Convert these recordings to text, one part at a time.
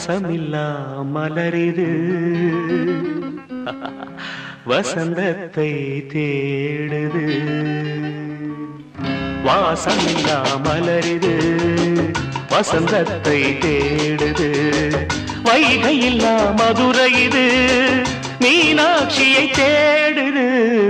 வாசமில்லா மலரிது வசந்தத்தை தேடுது வாசமில்லா மலரிது வசந்தத்தை தேடுது வைகையில்லா மதுரை இது மீனாட்சியை தேடுது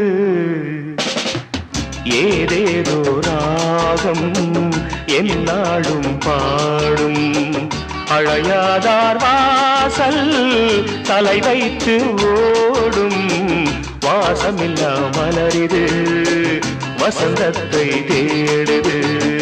ஏதேதோ ராகம் என்னாடும் பாடும் அழையாதார் வாசல் தலை வைத்து ஓடும் வாசமில்லா மலரிது வசந்தத்தை தேடுது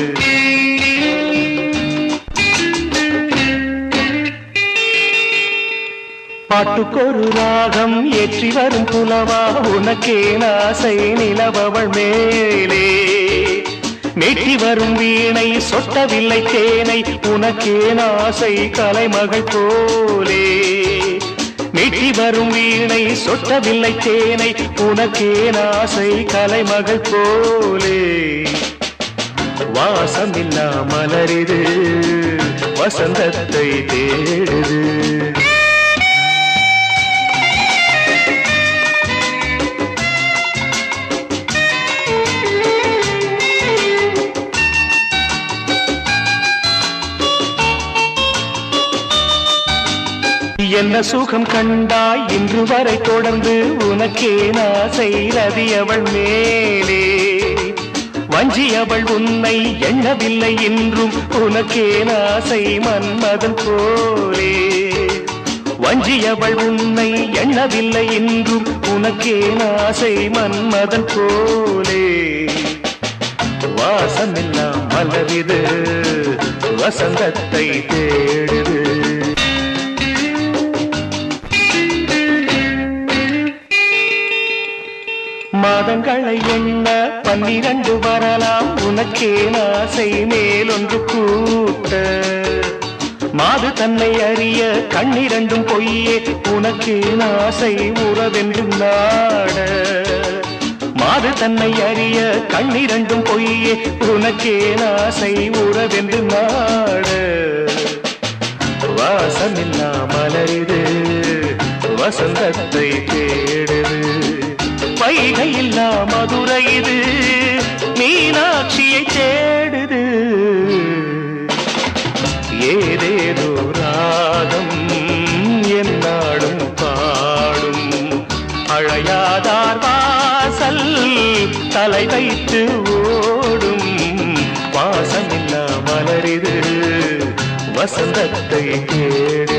பாட்டுக்கொரு ராகம் ஏற்றி வரும் புலவா உனக்கே நாசை நிலவவள் மேலே மெட்டி வரும் வீணை சொட்டவில்லை தேனை உனக்கே நாசை கலைமகள் போலே மெட்டி வரும் வீணை சொட்டவில்லை தேனை உனக்கே நாசை கலைமகள் போலே வாசமில்லா மலரிது வசந்தத்தை தேடுது என்ன சுகம் கண்டாய் இன்று வரை தொடர்ந்து உனக்கே நாசை ரதியவள் மேலே வஞ்சியவள் உன்னை எண்ணவில்லை என்றும் உனக்கே நாசை மன்மதன் போலே வஞ்சியவள் உன்னை எண்ணவில்லை என்றும் உனக்கே நாசை மன்மதன் போலே வாசமெல்லாம் மலரிது வசந்தத்தை தேடுது மாதங்களை எண்ண பன்னிரண்டு வரலாம் உனக்கே நாசை மேலொன்று கூட்ட மாது தன்னை அறிய கண்ணிரண்டும் பொய்யே உனக்கே நாசை உறவென்று நாட மாது தன்னை அறிய கண்ணிரண்டும் பொய்யே உனக்கே நாசை உறவென்று நாட வாசமில்லா மலரிது வசந்தத்தை தேடுது வைகையில்லா மதுரை இது மீனாட்சியை தேடுது ஏதேதோ ராகம் என்னாடும் பாடும் அழையாதார் வாசல் தலை வைத்து ஓடும் வாசமில்லா மலரிது வசந்தத்தை தேடு